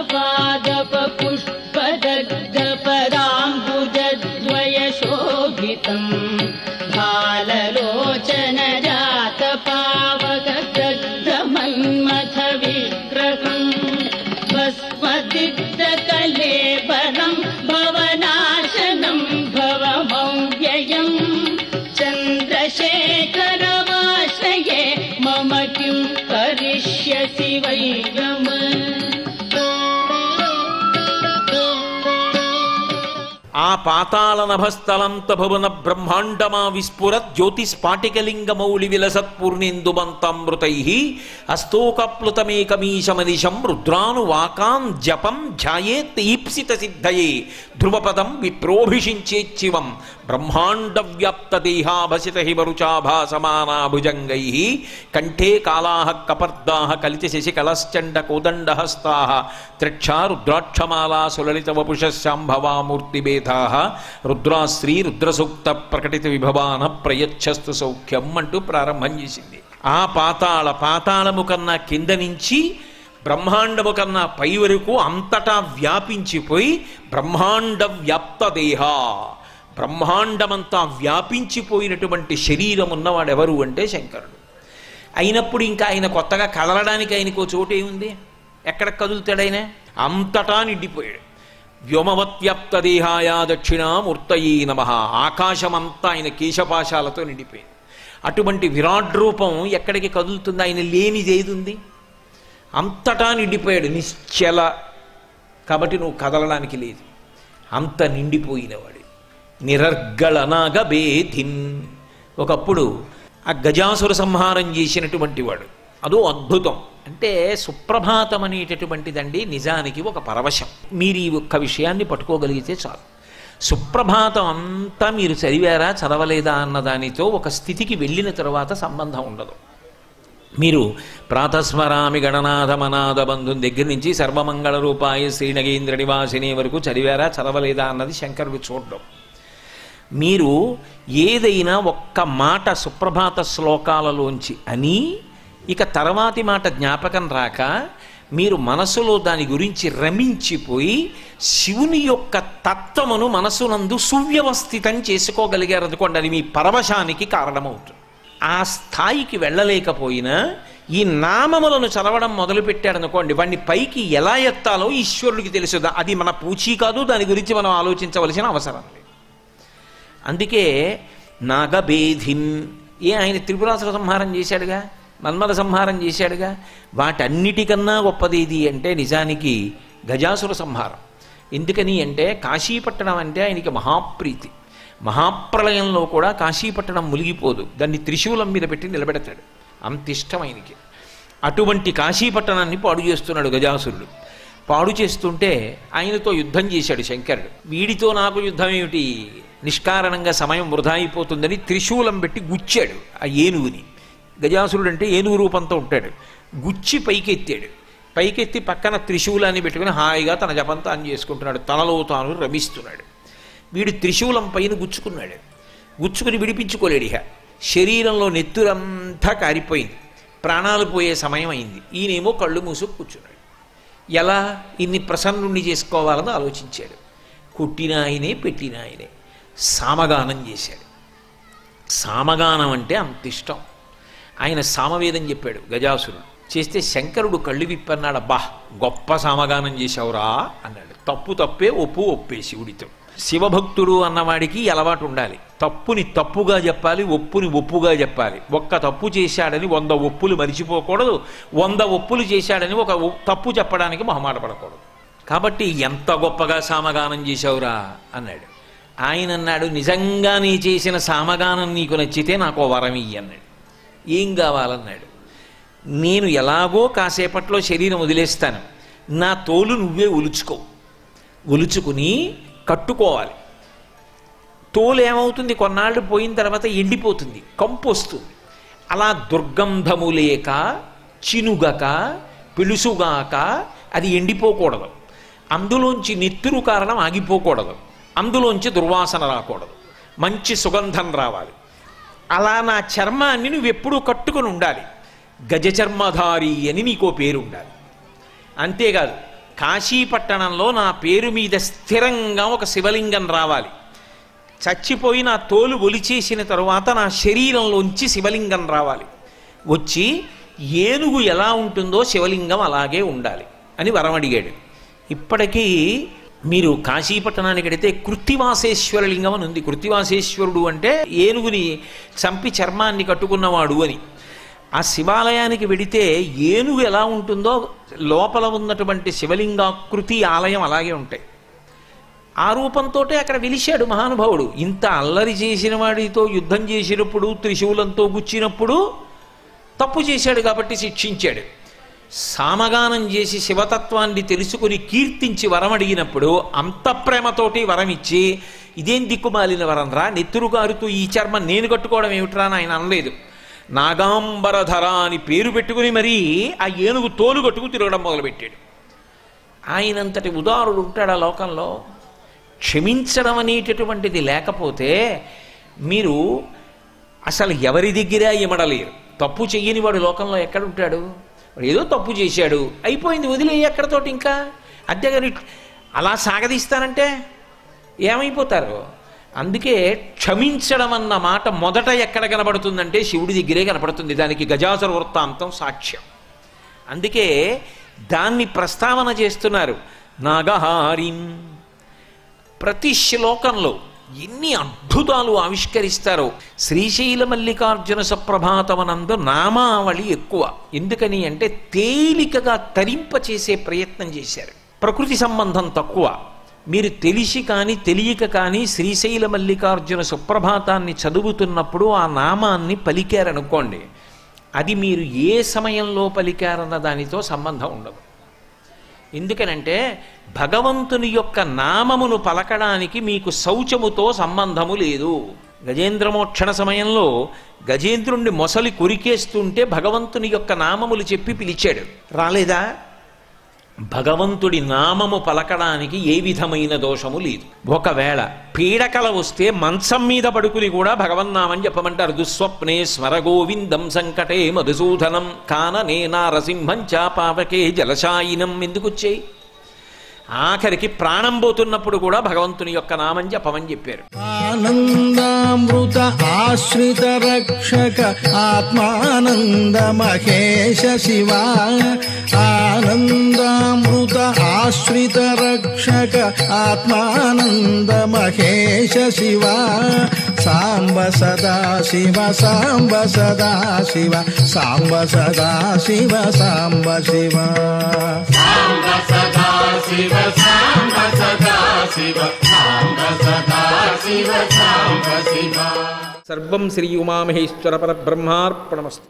पादप पुष्पदग्धपदाम्बुजद्वयशोभितम् भाललोचन जात पावक दग्धमन्मथ विग्रहम् भस्मदिग्धकलेबरम् भवनाशनम् भवमव्ययम् चन्द्रशेखरमाश्रये मम किं करिष्यसि वै रम ఆ పాతాళ నభస్థలంత భువన బ్రహ్మాండమా విస్ఫుర జ్యోతిస్ఫాటికలింగమౌళి విలసత్పూర్ణేందుమంతామృతై అస్తోకప్లుతమేకమీశమనిశం రుద్రాను వాకాన్ జపం ధ్యాయేత్ ఈప్సిత సిద్ధయే ధ్రువపదం విప్రోభిషించేచ్చివం బ్రహ్మాండ వ్యాప్త దేహాభసిత హిమరుచాభాసమానా భుజంగై కంఠే కాళా కపర్దా కలిత శశికళశ్చండ కోదండహస్తా త్రక్షా రుద్రాక్షమాలా సులలిత వపుషశాంభవామూర్తిభేదా రుద్రాశ్రీ రుద్రసూక్త ప్రకటిత విభవాన ప్రయచ్చస్తు సౌఖ్యం అంటూ ప్రారంభం చేసింది ఆ పాతాళ పాతాళము కన్నా కింద నుంచి బ్రహ్మాండము కన్నా పై వరకు అంతటా వ్యాపించిపోయి బ్రహ్మాండ వ్యాప్త దేహ బ్రహ్మాండమంతా వ్యాపించిపోయినటువంటి శరీరం ఉన్నవాడెవరు అంటే శంకరుడు అయినప్పుడు ఇంకా ఆయన కొత్తగా కదలడానికి ఆయనకు చోటు ఏముంది ఎక్కడ కదులుతాడు ఆయన అంతటా నిండిపోయాడు వ్యోమవత్వ్యాప్త దేహాయ దక్షిణామూర్తయీ నమ ఆకాశమంతా ఆయన కేశపాశాలతో నిండిపోయింది అటువంటి విరాట్ రూపం ఎక్కడికి కదులుతుంది ఆయన లేనిది ఏది ఉంది అంతటా నిండిపోయాడు నిశ్చల కాబట్టి నువ్వు కదలడానికి లేదు అంత నిండిపోయినవాడు నిరర్గళనాగ బేధిన్ ఒకప్పుడు ఆ గజాసుర సంహారం చేసినటువంటి వాడు అదో అద్భుతం అంటే సుప్రభాతం అనేటటువంటిదండి నిజానికి ఒక పరవశం మీరు ఈ ఒక్క విషయాన్ని పట్టుకోగలిగితే చాలు సుప్రభాతం అంతా మీరు చదివారా చదవలేదా అన్న దానితో ఒక స్థితికి వెళ్ళిన తర్వాత సంబంధం ఉండదు మీరు ప్రాతస్మరామి గణనాథమనాథ బంధుని దగ్గర నుంచి సర్వమంగళ రూపాయ శ్రీనగేంద్ర నివాసిని వరకు చదివారా చదవలేదా అన్నది శంకరుడు చూడడం మీరు ఏదైనా ఒక్క మాట సుప్రభాత శ్లోకాలలోంచి అని ఇక తర్వాతి మాట జ్ఞాపకం రాక మీరు మనసులో దాని గురించి రమించిపోయి శివుని యొక్క తత్వమును మనసునందు సువ్యవస్థితం చేసుకోగలిగారు అనుకోండి అది మీ పరవశానికి కారణమవుతుంది ఆ స్థాయికి వెళ్ళలేకపోయినా ఈ నామములను చదవడం మొదలుపెట్టాడు అనుకోండి వాడిని పైకి ఎలా ఎత్తాలో ఈశ్వరుడికి తెలుసు అది మన పూచీ కాదు దాని గురించి మనం ఆలోచించవలసిన అవసరం లేదు అందుకే నాగబేధిన్ ఏ ఆయన త్రిపురాసుర సంహారం చేశాడుగా మన్మథ సంహారం చేశాడుగా వాటన్నిటికన్నా గొప్పది ఇది అంటే నిజానికి గజాసుర సంహారం ఎందుకని అంటే కాశీపట్టణం అంటే ఆయనకి మహాప్రీతి మహాప్రలయంలో కూడా కాశీపట్టణం మునిగిపోదు దాన్ని త్రిశూలం మీద పెట్టి నిలబెడతాడు అంత ఇష్టం ఆయనకి అటువంటి కాశీపట్టణాన్ని పాడు చేస్తున్నాడు గజాసురుడు పాడు చేస్తుంటే ఆయనతో యుద్ధం చేశాడు శంకరుడు వీడితో నాకు యుద్ధం ఏమిటి నిష్కారణంగా సమయం వృధా అయిపోతుందని త్రిశూలం పెట్టి గుచ్చాడు ఆ ఏనుగుని గజాసురుడు అంటే ఏనుగు రూపంతో ఉంటాడు గుచ్చి పైకెత్తాడు పైకెత్తి పక్కన త్రిశూలాన్ని పెట్టుకుని హాయిగా తన జపం తాను చేసుకుంటున్నాడు తనలో తాను రమిస్తున్నాడు వీడు త్రిశూలం పైన గుచ్చుకున్నాడు గుచ్చుకుని విడిపించుకోలేడు ఇక శరీరంలో నెత్తురంతా కారిపోయింది ప్రాణాలు పోయే సమయం అయింది ఈయనేమో కళ్ళు మూసుకు కూర్చున్నాడు ఎలా ఇన్ని ప్రసన్నుణ్ణి చేసుకోవాలని ఆలోచించాడు కొట్టిన ఆయనే పెట్టిన ఆయనే సామగానం చేశాడు సామగానం అంటే అంత ఇష్టం ఆయన సామవేదం చెప్పాడు గజాసురుడు చేస్తే శంకరుడు కళ్ళు విప్పన్నాడు అబ్బా గొప్ప సామగానం చేశావురా అన్నాడు తప్పు తప్పే ఒప్పు ఒప్పే శివుడితో శివభక్తుడు అన్నవాడికి ఈ అలవాటు ఉండాలి తప్పుని తప్పుగా చెప్పాలి ఒప్పుని ఒప్పుగా చెప్పాలి ఒక్క తప్పు చేశాడని వంద ఒప్పులు మరిచిపోకూడదు వంద ఒప్పులు చేశాడని ఒక ఒ- తప్పు చెప్పడానికి మొహమాట పడకూడదు కాబట్టి ఎంత గొప్పగా సామగానం చేశావురా అన్నాడు ఆయన అన్నాడు నిజంగా నీ చేసిన సామగానం నీకు నచ్చితే నాకు ఓ వరం ఇయ్యి అన్నాడు ఏం కావాలన్నాడు నేను ఎలాగో కాసేపట్లో శరీరం వదిలేస్తాను నా తోలు నువ్వే ఒలుచుకో ఒలుచుకుని కట్టుకోవాలి తోలు ఏమవుతుంది కొన్నాళ్ళు పోయిన తర్వాత ఎండిపోతుంది కంపు వస్తుంది అలా దుర్గంధము లేక చినుగక పిలుసుగాక అది ఎండిపోకూడదు అందులోంచి నెత్తురు కారణం ఆగిపోకూడదు అందులోంచి దుర్వాసన రాకూడదు మంచి సుగంధం రావాలి అలా నా చర్మాన్ని నువ్వు ఎప్పుడూ కట్టుకుని ఉండాలి గజ చర్మధారి అని నీకో పేరు ఉండాలి అంతేకాదు కాశీపట్టణంలో నా పేరు మీద స్థిరంగా ఒక శివలింగం రావాలి చచ్చిపోయి నా తోలు ఒలిచేసిన తరువాత నా శరీరంలోంచి శివలింగం రావాలి వచ్చి ఏనుగు ఎలా ఉంటుందో శివలింగం అలాగే ఉండాలి అని వరం అడిగాడు ఇప్పటికీ మీరు కాశీపట్టణానికి వెడితే కృత్తివాసేశ్వర లింగం అని ఉంది కృత్తివాసేశ్వరుడు అంటే ఏనుగుని చంపి చర్మాన్ని కట్టుకున్నవాడు అని ఆ శివాలయానికి వెడితే ఏనుగు ఎలా ఉంటుందో లోపల ఉన్నటువంటి శివలింగాకృతి ఆలయం అలాగే ఉంటాయి ఆ రూపంతో అక్కడ వెలిశాడు మహానుభావుడు ఇంత అల్లరి చేసిన వాడితో యుద్ధం చేసినప్పుడు త్రిశూలంతో గుచ్చినప్పుడు తప్పు చేశాడు కాబట్టి శిక్షించాడు సామగానం చేసి శివతత్వాన్ని తెలుసుకుని కీర్తించి వరం అడిగినప్పుడు అంత ప్రేమతోటి వరం ఇచ్చి ఇదేం దిక్కుమాలిన వరం రా నెత్తురు గారుతూ ఈ చర్మం నేను కట్టుకోవడం ఏమిట్రా అని ఆయన అనలేదు నాగాంబరధర అని పేరు పెట్టుకుని మరీ ఆ ఏనుగు తోలు కట్టుకు తిరగడం మొదలుపెట్టాడు ఆయనంతటి ఉదారుడు ఉంటాడు ఆ లోకంలో క్షమించడం అనేటటువంటిది లేకపోతే మీరు అసలు ఎవరి దగ్గర ఇమడలేరు తప్పు చెయ్యని వాడు లోకంలో ఎక్కడుంటాడు వాడు ఏదో తప్పు చేశాడు అయిపోయింది వదిలే ఎక్కడతోటి ఇంకా అంతేగాని అలా సాగదీస్తానంటే ఏమైపోతారు అందుకే క్షమించడం అన్న మాట మొదట ఎక్కడ కనబడుతుందంటే శివుడి దగ్గరే కనపడుతుంది దానికి గజాసుర వృత్తాంతం సాక్ష్యం అందుకే దాన్ని ప్రస్తావన చేస్తున్నారు నాగహారిం ప్రతి శ్లోకంలో ఎన్ని అద్భుతాలు ఆవిష్కరిస్తారో శ్రీశైల మల్లికార్జున సప్రభాతమనందు నామావళి ఎక్కువ ఎందుకని అంటే తేలికగా తరింపచేసే ప్రయత్నం చేశారు ప్రకృతి సంబంధం తక్కువ మీరు తెలిసి కానీ తెలియక కానీ శ్రీశైల మల్లికార్జున సుప్రభాతాన్ని చదువుతున్నప్పుడు ఆ నామాన్ని పలికారనుకోండి అది మీరు ఏ సమయంలో పలికారన్న దానితో సంబంధం ఉండదు ఎందుకనంటే భగవంతుని యొక్క నామమును పలకడానికి మీకు శౌచముతో సంబంధము లేదు గజేంద్రమోక్షణ సమయంలో గజేంద్రుణ్ణి మొసలి కొరికేస్తుంటే భగవంతుని యొక్క నామములు చెప్పి పిలిచాడు రాలేదా భగవంతుడి నామము పలకడానికి ఏ విధమైన దోషము లేదు ఒకవేళ పీడకల వస్తే మంచం మీద పడుకుని కూడా భగవన్నామని చెప్పమంటారు దుస్వప్నే స్మర గోవిందం సంకటే మధుసూదనం కాననే నారసింహం చాపావకే జలశాయినం ఎందుకు వచ్చాయి ఆఖరికి ప్రాణం పోతున్నప్పుడు కూడా భగవంతుని యొక్క నామం చెప్పమని చెప్పారు ఆనందామృత ఆశ్రిత రక్షక ఆత్మానంద మహేశ శివ ఆనందామృత ఆశ్రిత రక్షక ఆత్మానంద మహేశ శివ సాంబ సదా శివ సాంబ సదా శివ సాంబ సదా శివ సాంబ శివ సర్వం శ్రీ ఉమామహేశ్వర పరబ్రహ్మార్పణమస్తు